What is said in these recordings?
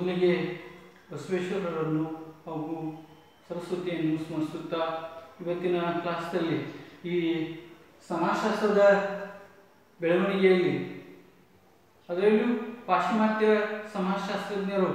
ಮೊದಲಿಗೆ ಬಸವೇಶ್ವರರನ್ನು ಹಾಗೂ ಸರಸ್ವತಿಯನ್ನು ಸ್ಮರಿಸುತ್ತಾ ಇವತ್ತಿನ ಕ್ಲಾಸ್ನಲ್ಲಿ ಈ ಸಮಾಜಶಾಸ್ತ್ರದ ಬೆಳವಣಿಗೆಯಲ್ಲಿ ಅದರಲ್ಲೂ ಪಾಶ್ಚಿಮಾತ್ಯ ಸಮಾಜಶಾಸ್ತ್ರಜ್ಞರು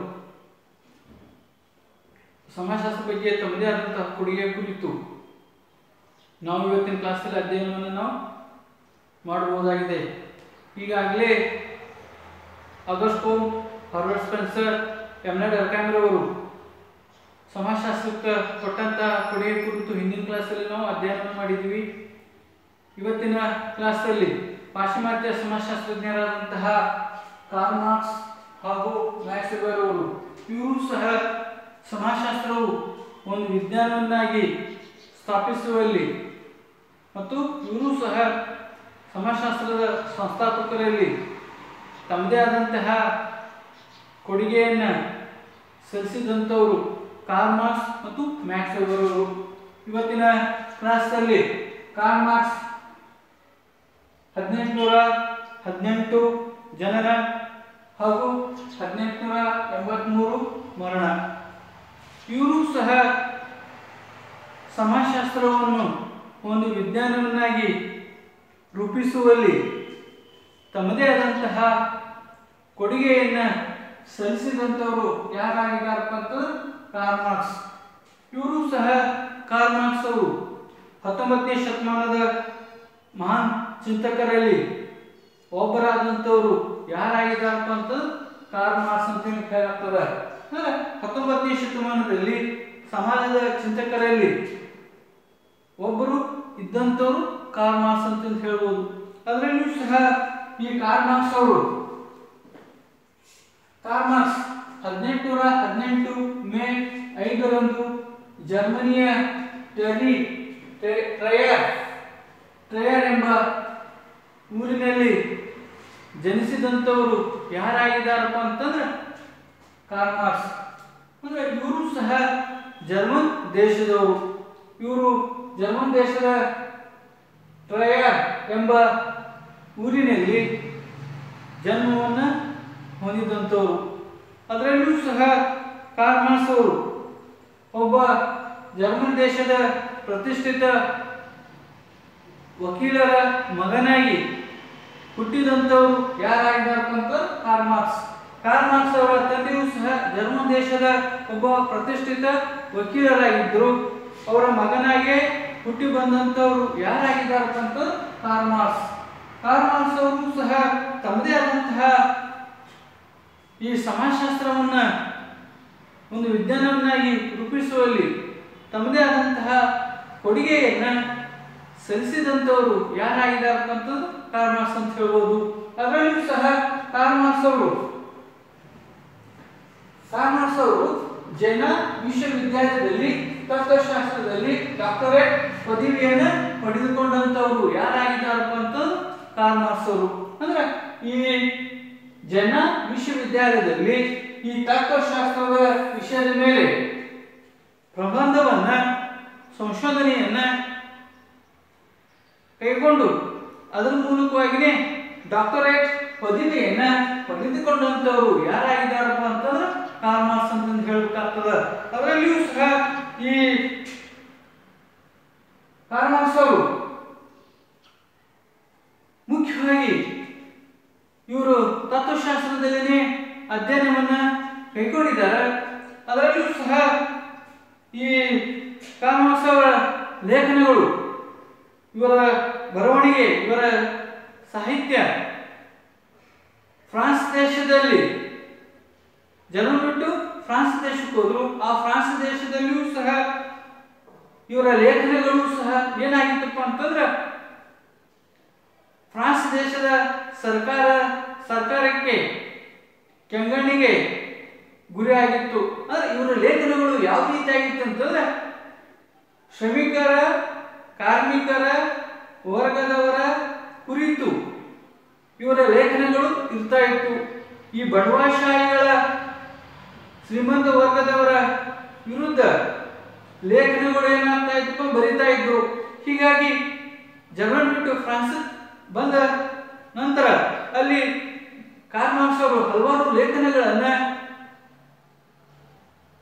ಸಮಾಜಶಾಸ್ತ್ರ ಬಗ್ಗೆ ತಮ್ಮದೇ ಆದಂತಹ ಕೊಡುಗೆ ಕುರಿತು ನಾವು ಇವತ್ತಿನ ಕ್ಲಾಸಲ್ಲಿ ಅಧ್ಯಯನವನ್ನು ನಾವು ಮಾಡಬಹುದಾಗಿದೆ ಈಗಾಗಲೇ ಆಗಸ್ಟೋ ಹಾರ್ವರ್ಡ್ ಸ್ಪೆನ್ಸರ್ ಎಮ್ನೆಡ್ ಅರ್ಕಾಮ್ರವರು ಸಮಾಜಶಾಸ್ತ್ರಕ್ಕೆ ಕೊಟ್ಟಂತ ಕೊಡುಗೆ ಕುರಿತು ಹಿಂದಿನ ಕ್ಲಾಸಲ್ಲಿ ನಾವು ಅಧ್ಯಯನ ಮಾಡಿದ್ವಿ ಇವತ್ತಿನ ಕ್ಲಾಸಲ್ಲಿ ಪಾಶ್ಚಿಮಾತ್ಯ ಸಮಾಜಶಾಸ್ತ್ರಜ್ಞರಾದಂತಹ ಕಾರ್ಲ್ ಮಾರ್ಕ್ಸ್ ಹಾಗೂ ಮ್ಯಾಕ್ಸ್ ವೆಬರ್ ಅವರು ಇವರು ಸಹ ಸಮಾಜಶಾಸ್ತ್ರವು ಒಂದು ವಿಜ್ಞಾನವನ್ನಾಗಿ ಸ್ಥಾಪಿಸುವಲ್ಲಿ ಮತ್ತು ಇವರು ಸಹ ಸಮಾಜಶಾಸ್ತ್ರದ ಸಂಸ್ಥಾಪಕರಲ್ಲಿ ತಮ್ಮದೇ ಆದಂತಹ ಕೊಡುಗೆಯನ್ನು ಸಲ್ಲಿಸಿದಂಥವರು ಕಾರ್ಲ್ ಮಾರ್ಕ್ಸ್ ಮತ್ತು ಮ್ಯಾಕ್ಸ್ ವೆಬರ್ ಅವರು ಇವತ್ತಿನ ಕ್ಲಾಸ್ನಲ್ಲಿ ಕಾರ್ಲ್ ಮಾರ್ಕ್ಸ್ ಹದಿನೆಂಟುನೂರ ಹದಿನೆಂಟು ಜನನ ಹಾಗೂ ಹದಿನೆಂಟುನೂರ ಎಂಬತ್ಮೂರು ಮರಣ ಇವರು ಸಹ ಸಮಾಜಶಾಸ್ತ್ರವನ್ನು ಒಂದು ವಿಜ್ಞಾನವನ್ನಾಗಿ ರೂಪಿಸುವಲ್ಲಿ ತಮ್ಮದೇ ಆದಂತಹ ಕೊಡುಗೆಯನ್ನು ಸಲ್ಲಿಸಿದಂಥವರು ಯಾರಾಗಿದ್ದಾರಪ್ಪ ಅಂತಂದ್ರೆ ಕಾರ್ಲ್ ಮಾರ್ಕ್ಸ್ ಇವರು ಸಹ ಕಾರ್ಲ್ ಮಾರ್ಕ್ಸ್ ಅವರು ಹತ್ತೊಂಬತ್ತನೇ ಶತಮಾನದ ಮಹಾನ್ ಚಿಂತಕರಲ್ಲಿ ಒಬ್ಬರಾದಂಥವ್ರು ಯಾರಾಗಿದ್ದಾರಪ್ಪ ಅಂತಂದ್ರೆ ಕಾರ್ಲ್ ಮಾರ್ಕ್ಸ್ ಅಂತ ಹೇಳಿ ಹೇಳಾಗ್ತದ ಅಂದ್ರೆ ಹತ್ತೊಂಬತ್ತನೇ ಶತಮಾನದಲ್ಲಿ ಸಮಾಜದ ಚಿಂತಕರಲ್ಲಿ ಒಬ್ಬರು ಇದ್ದಂಥವ್ರು ಕಾರ್ಲ್ ಮಾರ್ಕ್ಸ್ ಅಂತ ಹೇಳ್ಬೋದು ಅದರಲ್ಲಿಯೂ ಸಹ ಈ ಕಾರ್ಲ್ ಮಾರ್ಕ್ಸ್ ಅವರು ಕಾರ್ಲ್ ಮಾರ್ಕ್ಸ್ ಹದಿನೆಂಟುನೂರ ಹದಿನೆಂಟು ಮೇ ಐದರಂದು ಜರ್ಮನಿಯ ಟೆರಿ ಟ್ರಯರ್ ಟ್ರಯರ್ ಎಂಬ ಊರಿನಲ್ಲಿ ಜನಿಸಿದಂಥವರು ಯಾರಾಗಿದ್ದಾರಪ್ಪ ಅಂತಂದ್ರೆ ಕಾರ್ಲ್ ಮಾರ್ಕ್ಸ್ ಅಂದ್ರೆ ಇವರು ಸಹ ಜರ್ಮನ್ ದೇಶದವರು ಇವರು ಜರ್ಮನ್ ದೇಶದ ಟ್ರಯರ್ ಎಂಬ ಊರಿನಲ್ಲಿ ಜನ್ಮವನ್ನು ಹೊಂದಿದಂಥವರು ಅದರಲ್ಲೂ ಸಹ ಕಾರ್ಲ್ ಮಾರ್ಕ್ಸ್ ಅವರು ಒಬ್ಬ ಜರ್ಮನ್ ದೇಶದ ಪ್ರತಿಷ್ಠಿತ ವಕೀಲರ ಮಗನಾಗಿ ಹುಟ್ಟಿದಂಥವರು ಯಾರಾಗಿದ್ದಾರಪ್ಪ ಅಂತ ಕಾರ್ಲ್ ಮಾರ್ಕ್ಸ್ ಕಾರ್ಲ್ ಮಾರ್ಕ್ಸ್ ಅವರ ತಂದೆಯೂ ಸಹ ಜರ್ಮನ್ ದೇಶದ ಒಬ್ಬ ಪ್ರತಿಷ್ಠಿತ ವಕೀಲರಾಗಿದ್ದರು ಅವರ ಮಗನಾಗೆ ಹುಟ್ಟಿ ಬಂದಂಥವ್ರು ಯಾರಾಗಿದ್ದಾರಪ್ಪ ಅಂತ ಕಾರ್ಲ್ ಮಾರ್ಕ್ಸ್ ಕಾರ್ಲ್ ಮಾರ್ಕ್ಸ್ ಅವರು ಸಹ ತಮ್ಮದೇ ಆದಂತಹ ಈ ಸಮಾಜಶಾಸ್ತ್ರವನ್ನ ಒಂದು ವಿಜ್ಞಾನವನ್ನಾಗಿ ರೂಪಿಸುವಲ್ಲಿ ತಮ್ಮದೇ ಆದಂತಹ ಕೊಡುಗೆಯನ್ನ ಸಲ್ಲಿಸಿದಂಥವರು ಯಾರಾಗಿದ್ದಾರಪ್ಪ ಅಂತಂದ್ರೆ ಕಾರ್ಲ್ ಮಾರ್ಕ್ಸ್ ಅಂತ ಹೇಳ್ಬೋದು ಅದರಲ್ಲಿಯೂ ಸಹ ಕಾರ್ಲ್ ಮಾರ್ಕ್ಸ್ ಅವರು ಕಾರ್ಲ್ ಮಾರ್ಕ್ಸ್ ಅವರು ಜೈನ ವಿಶ್ವವಿದ್ಯಾಲಯದಲ್ಲಿ ತತ್ವಶಾಸ್ತ್ರದಲ್ಲಿ ಡಾಕ್ಟರೇಟ್ ಪದವಿಯನ್ನು ಪಡೆದುಕೊಂಡಂತವರು ಯಾರಾಗಿದ್ದಾರಪ್ಪ ಅಂತ ಕಾರ್ಲ್ ಮಾರ್ಕ್ಸ್ ಅವರು ಅಂದ್ರೆ ಈ ಜೈನ ವಿಶ್ವವಿದ್ಯಾಲಯದಲ್ಲಿ ಈ ತತ್ವಶಾಸ್ತ್ರದ ವಿಷಯದ ಮೇಲೆ ಪ್ರಬಂಧವನ್ನ ಸಂಶೋಧನೆಯನ್ನ ಕೈಗೊಂಡು ಅದರ ಮೂಲಕವಾಗಿಯೇ ಡಾಕ್ಟರೇಟ್ ಪದವಿಯನ್ನ ಪಡೆದುಕೊಂಡಂತವರು ಯಾರಾಗಿದ್ದಾರಪ್ಪ ಅಂತಂದ್ರೆ ಕಾರ್ಲ್ ಮಾರ್ಕ್ಸ್ ಅಂತ ಹೇಳಬೇಕಾಗ್ತದ ಅದರಲ್ಲಿಯೂ ಸಹ ಈ ಕಾರ್ಲ್ ಮಾರ್ಕ್ಸ್ ಅವರು ಮುಖ್ಯವಾಗಿ ಇವರು ತತ್ವಶಾಸ್ತ್ರದಲ್ಲಿನೇ ಅಧ್ಯಯನವನ್ನ ಕೈಗೊಂಡಿದ್ದಾರೆ ಅದರಲ್ಲಿಯೂ ಸಹ ಈ ಕಾರ್ಲ್ ಮಾರ್ಕ್ಸ್ ಅವರ ಲೇಖನಗಳು ಇವರ ಬರವಣಿಗೆ ಇವರ ಸಾಹಿತ್ಯ ಫ್ರಾನ್ಸ್ ದೇಶದಲ್ಲಿ ಜನ್ಮ ಬಿಟ್ಟು ಫ್ರಾನ್ಸ್ ದೇಶಕ್ಕೆ ಹೋದ್ರು ಆ ಫ್ರಾನ್ಸ್ ದೇಶದಲ್ಲಿಯೂ ಸಹ ಇವರ ಲೇಖನಗಳು ಸಹ ಏನಾಗಿತ್ತಪ್ಪ ಅಂತಂದ್ರೆ ಫ್ರಾನ್ಸ್ ದೇಶದ ಸರ್ಕಾರ ಸರ್ಕಾರಕ್ಕೆ ಕೆಂಗಣ್ಣಿಗೆ ಗುರಿಯಾಗಿತ್ತು ಅಂದ್ರೆ ಇವರ ಲೇಖನಗಳು ಯಾವ ರೀತಿ ಆಗಿತ್ತು ಅಂತಂದ್ರೆ ಶ್ರಮಿಕರ ಕಾರ್ಮಿಕರ ವರ್ಗದವರ ಕುರಿತು ಇವರ ಲೇಖನಗಳು ಇರ್ತಾ ಇತ್ತು ಈ ಬಡವಾಶಾಹಿಗಳ ಶ್ರೀಮಂತ ವರ್ಗದವರ ವಿರುದ್ಧ ಲೇಖನಗಳು ಏನಾಗ್ತಾ ಇತ್ತು ಬರಿತಾ ಇದ್ರು ಹೀಗಾಗಿ ಜರ್ಮನ್ ಬಿಟ್ಟು ಫ್ರಾನ್ಸ್ ಬಂದ ನಂತರ ಅಲ್ಲಿ ಕಾರ್ಲ್ ಮಾರ್ಕ್ಸ್ ಅವರು ಹಲವಾರು ಲೇಖನಗಳನ್ನ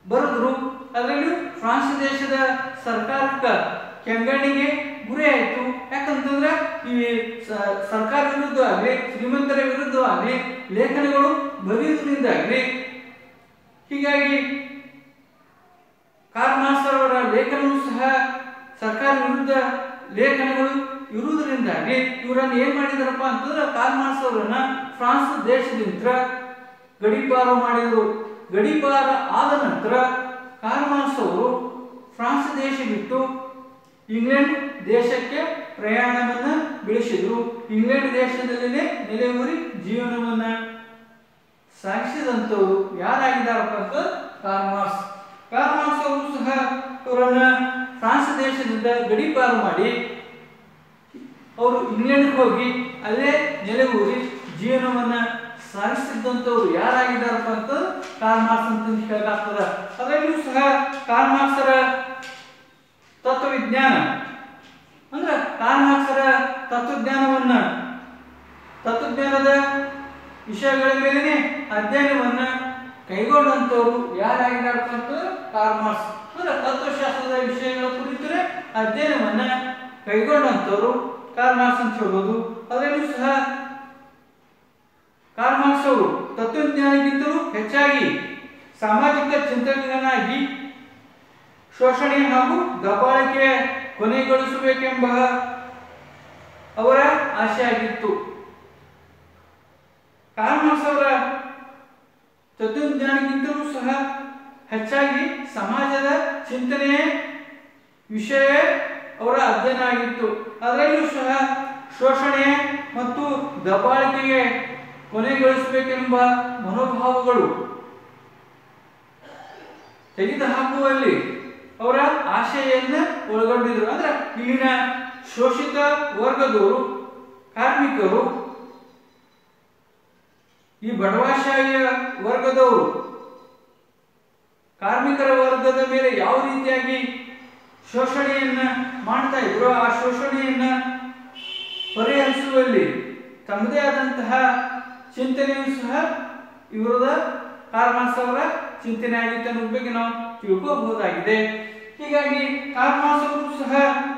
ಬರೆದ್ರು ಅದರಲ್ಲೂ ಫ್ರಾನ್ಸ್ ದೇಶದ ಸರ್ಕಾರಕ್ಕೆ ಕೆಂಗಣ್ಣಿಗೆ ಗುರಿ ಆಯಿತು ಯಾಕಂತಂದ್ರೆ ಈ ಸ- ಸರ್ಕಾರ ವಿರುದ್ಧ ಆಗಲಿ ಶ್ರೀಮಂತರ ವಿರುದ್ಧ ಆಗಲಿ ಲೇಖನಗಳು ಬರೆಯುವುದರಿಂದಾಗಲಿ ಹೀಗಾಗಿ ಕಾರ್ಲ್ ಮಾರ್ಕ್ಸ್ ಅವರ ಲೇಖನವೂ ಸಹ ಸರ್ಕಾರ ವಿರುದ್ಧ ಲೇಖನಗಳು ಇರುವುದರಿಂದಾಗಿ ಇವರನ್ನು ಏನ್ ಮಾಡಿದಾರಪ್ಪ ಅಂತಂದ್ರೆ ಕಾರ್ಲ್ ಮಾರ್ಕ್ಸ್ ಅವರನ್ನ ಫ್ರಾನ್ಸ್ ದೇಶದಿಂದ ಗಡೀಪಾರು ಮಾಡಿದರು ಗಡೀಪಾರ ಆದ ನಂತರ ಕಾರ್ಲ್ ಮಾರ್ಕ್ಸ್ ಅವರು ಫ್ರಾನ್ಸ್ ದೇಶ ಬಿಟ್ಟು ಇಂಗ್ಲೆಂಡ್ ದೇಶಕ್ಕೆ ಪ್ರಯಾಣವನ್ನ ಬೆಳೆಸಿದ್ರು ಇಂಗ್ಲೆಂಡ್ ದೇಶದಲ್ಲಿನೇ ನೆಲೆಯೂರಿ ಜೀವನವನ್ನ ಸಾಗಿಸಿದಂಥವ್ರು ಯಾರಾಗಿದ್ದಾರಪ್ಪ ಅಂತ ಕಾರ್ಲ್ ಮಾರ್ಕ್ಸ್ ಕಾರ್ಲ್ ಮಾರ್ಕ್ಸ್ ಅವರು ಸಹ ಇವರನ್ನ ಫ್ರಾನ್ಸ್ ದೇಶದಿಂದ ಗಡೀಪಾರು ಮಾಡಿ ಅವರು ಇಂಗ್ಲೆಂಡ್ಗೆ ಹೋಗಿ ಅಲ್ಲೇ ನೆಲೆಯೂರಿ ಜೀವನವನ್ನ ಸಾಗಿಸಿದಂಥವ್ರು ಯಾರಾಗಿದ್ದಾರಪ್ಪ ಅಂತ ಕಾರ್ಲ್ ಮಾರ್ಕ್ಸ್ ಅಂತ ಹೇಳಲಾಗ್ತದ ಅದರಲ್ಲಿಯೂ ಸಹ ಕಾರ್ಲ್ ಮಾರ್ಕ್ಸರ ತತ್ವವಿಜ್ಞಾನ ಅಂದ್ರೆ ಕಾರ್ಲ್ ಮಾರ್ಕ್ಸರ ತತ್ವಜ್ಞಾನವನ್ನ ತತ್ವಜ್ಞಾನದ ವಿಷಯಗಳ ಮೇಲೆನೆ ಅಧ್ಯಯನವನ್ನ ಕೈಗೊಂಡಂತವರು ಯಾರಾಗಿದ್ದಾರಪ್ಪ ಅಂತ ಕಾರ್ಲ್ ಮಾರ್ಕ್ಸ್ ಅಂದ್ರೆ ತತ್ವಶಾಸ್ತ್ರದ ವಿಷಯಗಳ ಕುರಿತರೆ ಅಧ್ಯಯನವನ್ನ ಕೈಗೊಂಡಂತವರು ಕಾರ್ಲ್ ಮಾರ್ಕ್ಸ್ ಅಂತ ಹೇಳ್ಬೋದು ಅದರಲ್ಲೂ ಸಹ ಕಾರ್ಲ್ ಮಾರ್ಕ್ಸ್ ಅವರು ತತ್ವಜ್ಞಾನಕ್ಕಿಂತಲೂ ಹೆಚ್ಚಾಗಿ ಸಾಮಾಜಿಕ ಚಿಂತಕನಾಗಿ ಶೋಷಣೆ ಹಾಗೂ ದಬ್ಬಾಳಿಕೆ ಕೊನೆಗೊಳಿಸಬೇಕೆಂಬ ಅವರ ಆಶೆ ಆಗಿತ್ತು ಕಾರ್ಲ್ ಮಾರ್ಕ್ಸ್ ಅವರ ತತ್ವಜ್ಞಾನಕ್ಕಿಂತಲೂ ಸಹ ಹೆಚ್ಚಾಗಿ ಸಮಾಜದ ಚಿಂತನೆಯೇ ವಿಷಯ ಅವರ ಅಧ್ಯಯನ ಆಗಿತ್ತು ಅದರಲ್ಲೂ ಸಹ ಶೋಷಣೆ ಮತ್ತು ದಬ್ಬಾಳಿಕೆಗೆ ಕೊನೆಗೊಳಿಸಬೇಕೆಂಬ ಮನೋಭಾವಗಳು ತೆಗೆದುಹಾಕುವಲ್ಲಿ ಅವರ ಆಶೆಯನ್ನ ಒಳಗೊಂಡಿದ್ರು ಅಂದ್ರೆ ಇಲ್ಲಿನ ಶೋಷಿತ ವರ್ಗದವರು ಕಾರ್ಮಿಕರು ಈ ಬಡವಾಶಾಹಿಯ ವರ್ಗದವರು ಕಾರ್ಮಿಕರ ವರ್ಗದ ಮೇಲೆ ಯಾವ ರೀತಿಯಾಗಿ ಶೋಷಣೆಯನ್ನ ಮಾಡ್ತಾ ಇದ್ರು ಆ ಶೋಷಣೆಯನ್ನ ಪರಿಹರಿಸುವಲ್ಲಿ ತಮ್ಮದೇ ಆದಂತಹ ಚಿಂತನೆಯೂ ಸಹ ಇವರದ ಕಾರ್ಲ್ ಮಾರ್ಕ್ಸ್ ಅವರ ಚಿಂತನೆ ಆಗಿತ್ತು ಅನ್ನೋದ್ರ ಬಗ್ಗೆ ನಾವು ತಿಳ್ಕೋಬಹುದಾಗಿದೆ ಹೀಗಾಗಿ ಕಾರ್ಲ್ ಮಾರ್ಕ್ಸ್ ಅವರು ಸಹ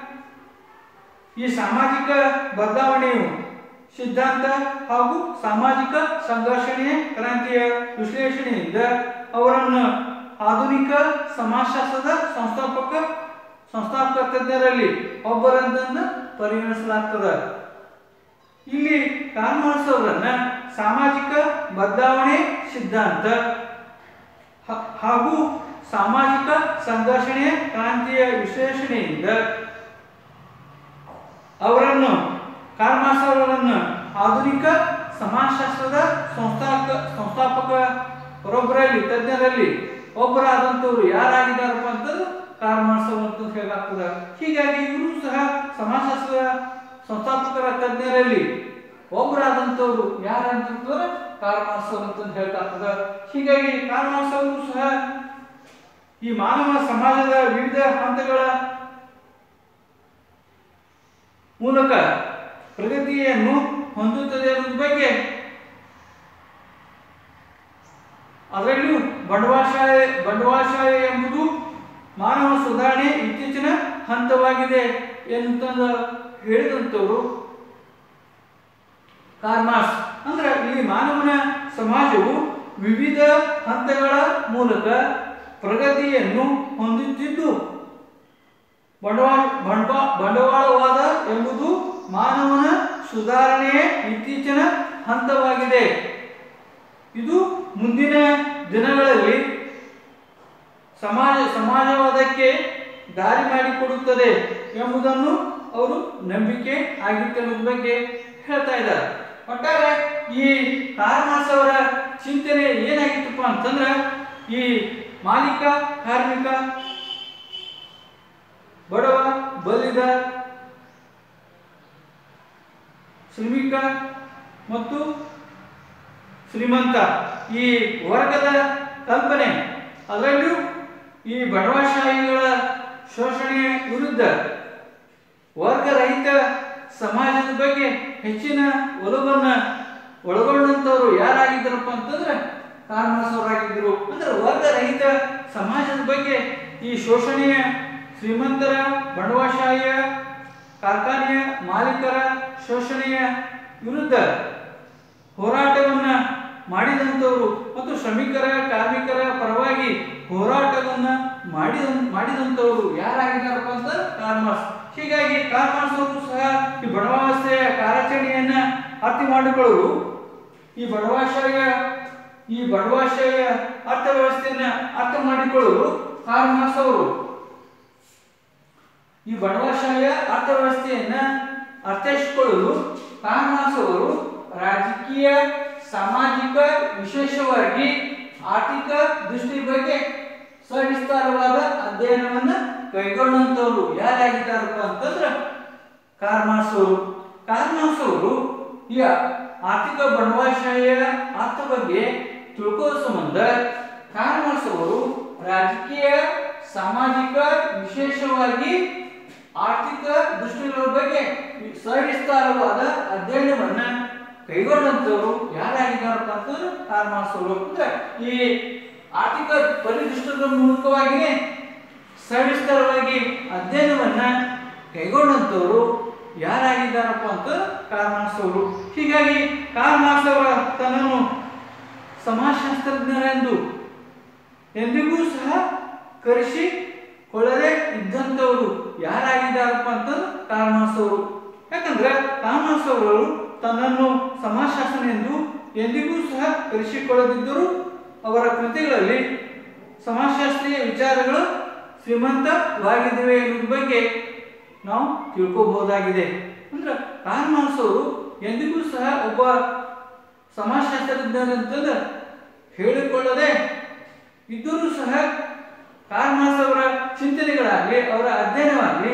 ಈ ಸಾಮಾಜಿಕ ಬದಲಾವಣೆಯು ಸಿದ್ಧಾಂತ ಹಾಗೂ ಸಾಮಾಜಿಕ ಸಂಘರ್ಷಣೆಯ ಕ್ರಾಂತಿಯ ವಿಶ್ಲೇಷಣೆಯಿಂದ ಅವರನ್ನು ಆಧುನಿಕ ಸಮಾಜಶಾಸ್ತ್ರದ ಸಂಸ್ಥಾಪಕ ಸಂಸ್ಥಾಪಕ ತಜ್ಞರಲ್ಲಿ ಒಬ್ಬರಂತಂದು ಪರಿಗಣಿಸಲಾಗ್ತದೆ ಇಲ್ಲಿ ಕಾರ್ಲ್ ಮಾರ್ಕ್ಸ್ ಅವರನ್ನ ಸಾಮಾಜಿಕ ಬದಲಾವಣೆ ಸಿದ್ಧಾಂತ ಹ- ಹಾಗೂ ಸಾಮಾಜಿಕ ಸಂಘರ್ಷಣೆಯ ಕ್ರಾಂತಿಯ ವಿಶ್ಲೇಷಣೆಯಿಂದ ಅವರನ್ನು ಕಾರ್ಲ್ ಮಾರ್ಕ್ಸ್ ಅವರನ್ನು ಆಧುನಿಕ ಸಮಾಜಶಾಸ್ತ್ರದ ಸಂಸ್ಥಾಪಕ ಸಂಸ್ಥಾಪಕ ಒಬ್ಬರಲ್ಲಿ ತಜ್ಞರಲ್ಲಿ ಒಬ್ಬರಾದಂಥವ್ರು ಯಾರಾಗಿದ್ದಾರಪ್ಪ ಅಂತಂದ್ರೆ ಕಾರ್ಲ್ ಮಾರ್ಕ್ಸ್ ಅವರು ಅಂತ ಹೇಳಲಾಗ್ತದೆ ಹೀಗಾಗಿ ಇವರು ಸಹ ಸಮಾಜಶಾಸ್ತ್ರದ ಸಂಸ್ಥಾಪಕರ ತಜ್ಞರಲ್ಲಿ ಒಬ್ಬರಾದಂಥವ್ರು ಯಾರಂತಂದ್ರೆ ಕಾರ್ಲ್ ಮಾರ್ಕ್ಸ್ ಅವರು ಅಂತ ಹೇಳ್ತಾಗ್ತದೆ ಹೀಗಾಗಿ ಕಾರ್ಲ್ ಮಾರ್ಕ್ಸ್ ಅವರು ಸಹ ಈ ಮಾನವ ಸಮಾಜದ ವಿವಿಧ ಹಂತಗಳ ಮೂಲಕ ಪ್ರಗತಿಯನ್ನು ಹೊಂದುತ್ತದೆ ಅನ್ನೋದ್ರ ಬಗ್ಗೆ ಅದರಲ್ಲಿಯೂ ಬಂಡವಾಳಶಾಹಿ ಬಂಡವಾಳಶಾಹಿ ಎಂಬುದು ಮಾನವ ಸುಧಾರಣೆ ಇತ್ತೀಚಿನ ಹಂತವಾಗಿದೆ ಎಂತಂದು ಹೇಳಿದಂಥವ್ರು ಕಾರ್ಲ್ ಮಾರ್ಕ್ಸ್ ಅಂದ್ರೆ ಈ ಮಾನವನ ಸಮಾಜವು ವಿವಿಧ ಹಂತಗಳ ಮೂಲಕ ಪ್ರಗತಿಯನ್ನು ಹೊಂದುತ್ತಿದ್ದು ಬಂಡವಾಳ ಬಂಡವಾ ಬಂಡವಾಳವಾದ ಎಂಬುದು ಮಾನವನ ಸುಧಾರಣೆಯ ಇತ್ತೀಚಿನ ಹಂತವಾಗಿದೆ ಇದು ಮುಂದಿನ ದಿನಗಳಲ್ಲಿ ಸಮಾಜ ಸಮಾಜವಾದಕ್ಕೆ ದಾರಿ ಮಾಡಿಕೊಡುತ್ತದೆ ಎಂಬುದನ್ನು ಅವರು ನಂಬಿಕೆ ಆಗಿತ್ತು ಅನ್ನೋದ್ರ ಬಗ್ಗೆ ಹೇಳ್ತಾ ಇದ್ದಾರೆ ಒಟ್ಟಾರೆ ಈ ಕಾರ್ಲ್ ಮಾರ್ಕ್ಸ್ ಅವರ ಚಿಂತನೆ ಏನಾಗಿತ್ತಪ್ಪ ಅಂತಂದ್ರೆ ಈ ಮಾಲೀಕ ಕಾರ್ಮಿಕ ಬಡವ ಬಲಿದ ಶ್ರಮಿಕ ಮತ್ತು ಶ್ರೀಮಂತ ಈ ವರ್ಗದ ಕಲ್ಪನೆ ಅದರಲ್ಲೂ ಈ ಬಡವಶಾಹಿಗಳ ಶೋಷಣೆಯ ವಿರುದ್ಧ ವರ್ಗರಹಿತ ಸಮಾಜದ ಬಗ್ಗೆ ಹೆಚ್ಚಿನ ಒಲವನ್ನ ಒಳಗೊಂಡಂತವ್ರು ಯಾರಾಗಿದ್ದರಪ್ಪ ಅಂತಂದ್ರೆ ಕಾರ್ಲ್ ಮಾರ್ಕ್ಸ್ ಅವರಾಗಿದ್ದರು ಅಂದ್ರೆ ವರ್ಗರಹಿತ ಸಮಾಜದ ಬಗ್ಗೆ ಈ ಶೋಷಣೆಯ ಶ್ರೀಮಂತರ ಬಂಡವಾಳಶಾಹಿಯ ಕಾರ್ಖಾನೆಯ ಮಾಲೀಕರ ಶೋಷಣೆಯ ವಿರುದ್ಧ ಹೋರಾಟವನ್ನ ಮಾಡಿದಂಥವರು ಮತ್ತು ಶ್ರಮಿಕರ ಕಾರ್ಮಿಕರ ಪರವಾಗಿ ಹೋರಾಟವನ್ನ ಮಾಡಿದ ಮಾಡಿದಂಥವರು ಯಾರಾಗಿದ್ದಾರಪ್ಪ ಅಂತ ಕಾರ್ಲ್ ಮಾರ್ಕ್ಸ್ ಹೀಗಾಗಿ ಕಾರ್ಲ್ ಮಾರ್ಕ್ಸ್ ಅವರು ಸಹ ಈ ಬಡವಾವಸ್ಥೆಯ ಕಾರ್ಯಾಚರಣೆಯನ್ನ ಅರ್ಥ ಮಾಡಿಕೊಳ್ಳಲು ಈ ಬಡವಾಶಾಹಿಯ ಈ ಬಡವಾಶಾಹಿಯ ಅರ್ಥವ್ಯವಸ್ಥೆಯನ್ನ ಅರ್ಥ ಮಾಡಿಕೊಳ್ಳಲು ಕಾರ್ಲ್ ಮಾರ್ಕ್ಸ್ ಅವರು ಈ ಬಡವಾಶಾಹಿಯ ಅರ್ಥವ್ಯವಸ್ಥೆಯನ್ನ ಅರ್ಥೈಸಿಕೊಳ್ಳಲು ಕಾರ್ಲ್ ಮಾರ್ಕ್ಸ್ ಅವರು ರಾಜಕೀಯ ಸಾಮಾಜಿಕ ವಿಶೇಷವಾಗಿ ಆರ್ಥಿಕ ದೃಷ್ಟಿ ಬಗ್ಗೆ ಸವಿಸ್ತಾರವಾದ ಅಧ್ಯಯನವನ್ನ ಕೈಗೊಂಡಂತವರು ಯಾರಾಗಿದ್ದಾರಪ್ಪ ಅಂತಂದ್ರೆ ಕಾರ್ಲ್ ಮಾರ್ಕ್ಸ್ ಅವರು ಕಾರ್ಲ್ ಮಾರ್ಕ್ಸ್ ಅವರು ಈ ಆರ್ಥಿಕ ಬಂಡವಾಳಶಾಹಿಯ ಅರ್ಥ ಬಗ್ಗೆ ತಿಳ್ಕೊಳ್ಳೋ ಸಂಬಂಧ ಕಾರ್ಲ್ ಮಾರ್ಕ್ಸ್ ಅವರು ರಾಜಕೀಯ ಸಾಮಾಜಿಕ ವಿಶೇಷವಾಗಿ ಆರ್ಥಿಕ ದೃಷ್ಟಿಗಳ ಬಗ್ಗೆ ಸವಿಸ್ತಾರವಾದ ಅಧ್ಯಯನವನ್ನ ಕೈಗೊಂಡಂತವರು ಯಾರಾಗಿದ್ದಾರಪ್ಪ ಅಂತಂದ್ರೆ ಕಾರ್ಲ್ ಮಾರ್ಕ್ಸ್ ಅವರು ಅಂದ್ರೆ ಈ ಆರ್ಥಿಕ ಪರಿದೃಷ್ಟದ ಮೂಲಕವಾಗಿಯೇ ಸವಿಸ್ತಾರವಾಗಿ ಅಧ್ಯಯನವನ್ನ ಕೈಗೊಂಡಂತವರು ಯಾರಾಗಿದ್ದಾರಪ್ಪ ಅಂತ ಕಾರ್ಲ್ ಮಾರ್ಕ್ಸ್ ಅವರು ಹೀಗಾಗಿ ಕಾರ್ಲ್ ಮಾರ್ಕ್ಸ್ ಅವರ ತನ್ನನ್ನು ಸಮಾಜಶಾಸ್ತ್ರಜ್ಞರೆಂದು ಎಂದಿಗೂ ಸಹ ಕರೆಸಿಕೊಳ್ಳದೆ ಇದ್ದಂಥವರು ಯಾರಾಗಿದ್ದಾರಪ್ಪ ಅಂತ ಕಾರ್ಲ್ ಮಾರ್ಕ್ಸ್ ಅವರು ಯಾಕಂದ್ರೆ ಕಾರ್ಲ್ ಮಾರ್ಕ್ಸ್ ಅವರು ತನ್ನನ್ನು ಸಮಾಜಶಾಸ್ತ್ರ ಎಂದು ಎಂದಿಗೂ ಸಹ ಕರೆಸಿಕೊಳ್ಳದಿದ್ದರೂ ಅವರ ಕೃತಿಗಳಲ್ಲಿ ಸಮಾಜಶಾಸ್ತ್ರೀಯ ವಿಚಾರಗಳು ಶ್ರೀಮಂತವಾಗಿದ್ದಾವೆ ಎನ್ನುವ ಬಗ್ಗೆ ನಾವು ತಿಳ್ಕೋಬಹುದಾಗಿದೆ ಅಂದ್ರೆ ಕಾರ್ಲ್ ಮಾರ್ಕ್ಸ್ ಅವರು ಎಂದಿಗೂ ಸಹ ಒಬ್ಬ ಸಮಾಜಶಾಸ್ತ್ರಜ್ಞರಂತಂದು ಹೇಳಿಕೊಳ್ಳದೆ ಇದ್ದರೂ ಸಹ ಕಾರ್ಲ್ ಮಾರ್ಕ್ಸ್ ಅವರ ಚಿಂತನೆಗಳಾಗಲಿ ಅವರ ಅಧ್ಯಯನವಾಗಲಿ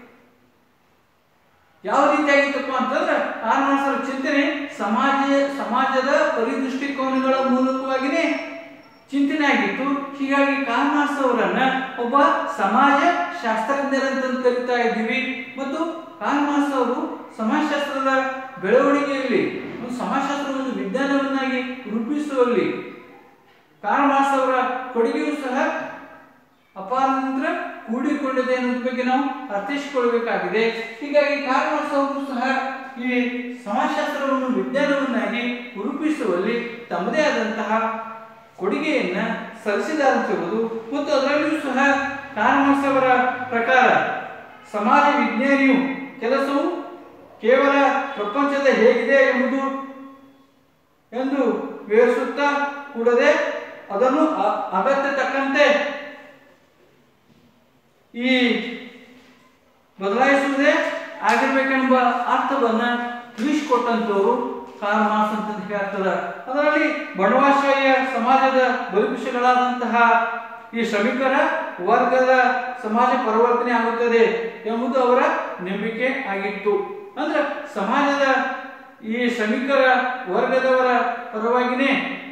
ಯಾವ ರೀತಿಯಾಗಿತ್ತಪ್ಪ ಅಂತಂದ್ರೆ ಕಾರ್ಲ್ ಮಾರ್ಕ್ಸ್ ಅವರ ಚಿಂತನೆ ಸಮಾಜ ಸಮಾಜದ ಪರಿದೃಷ್ಟಿಕೋನಗಳ ಮೂಲಕವಾಗಿಯೇ ಚಿಂತನೆ ಆಗಿತ್ತು ಹೀಗಾಗಿ ಕಾರ್ಲ್ ಮಾರ್ಕ್ಸ್ ಅವರನ್ನ ಒಬ್ಬ ಸಮಾಜ ಶಾಸ್ತ್ರಜ್ಞರಂತ ಕರಿತಾ ಇದ್ದೀವಿ ಮತ್ತು ಕಾರ್ಲ್ ಮಾರ್ಕ್ಸ್ ಅವರು ಸಮಾಜಶಾಸ್ತ್ರದ ಬೆಳವಣಿಗೆಯಲ್ಲಿ ಒಂದು ಸಮಾಜಶಾಸ್ತ್ರ ಒಂದು ವಿಜ್ಞಾನವನ್ನಾಗಿ ರೂಪಿಸುವಲ್ಲಿ ಕಾರ್ಲ್ ಮಾರ್ಕ್ಸ್ ಅವರ ಕೊಡುಗೆಯೂ ಸಹ ಅಪಾರದಿಂದ ಕೂಡಿಕೊಂಡಿದೆ ಅನ್ನೋದ್ರ ಬಗ್ಗೆ ನಾವು ಅರ್ಥೈಸಿಕೊಳ್ಳಬೇಕಾಗಿದೆ ಹೀಗಾಗಿ ಕಾರ್ಲ್ ಮಾರ್ಕ್ಸ್ ಅವರು ಸಹ ಈ ಸಮಾಜಶಾಸ್ತ್ರವನ್ನು ವಿಜ್ಞಾನವನ್ನಾಗಿ ರೂಪಿಸುವಲ್ಲಿ ತಮ್ಮದೇ ಆದಂತಹ ಕೊಡುಗೆಯನ್ನ ಸಲ್ಲಿಸಿದ್ದಾರೆ ಅಂತ ಹೇಳುವುದು ಮತ್ತು ಅದರಲ್ಲಿಯೂ ಸಹ ಕಾರ್ಲ್ ಮಾರ್ಕ್ಸ್ ಅವರ ಪ್ರಕಾರ ಸಮಾಜ ವಿಜ್ಞಾನಿಯು ಕೆಲಸವು ಕೇವಲ ಪ್ರಪಂಚದ ಹೇಗಿದೆ ಎಂಬುದು ಎಂದು ವಿವರಿಸುತ್ತಾ ಕೂಡದೆ ಅದನ್ನು ಅ- ಅಗತ್ಯ ತಕ್ಕಂತೆ ಈ ಬದಲಾಯಿಸುವುದೇ ಆಗಿರ್ಬೇಕೆಂಬ ಅರ್ಥವನ್ನ ತಿಳಿಸಿಕೊಟ್ಟಂತವರು ಕಾರ್ಲ್ ಮಾರ್ಕ್ಸ್ ಅಂತ ಹೇಳ್ತದ ಅದರಲ್ಲಿ ಬಡವಾಶಾಹಿಯ ಸಮಾಜದ ಬಲಿಪುಷಗಳಾದಂತಹ ಈ ಶ್ರಮಿಕರ ವರ್ಗದ ಸಮಾಜ ಪರಿವರ್ತನೆ ಆಗುತ್ತದೆ ಎಂಬುದು ಅವರ ನಂಬಿಕೆ ಆಗಿತ್ತು ಅಂದ್ರೆ ಸಮಾಜದ ಈ ಶ್ರಮಿಕರ ವರ್ಗದವರ ಪರವಾಗಿನೇ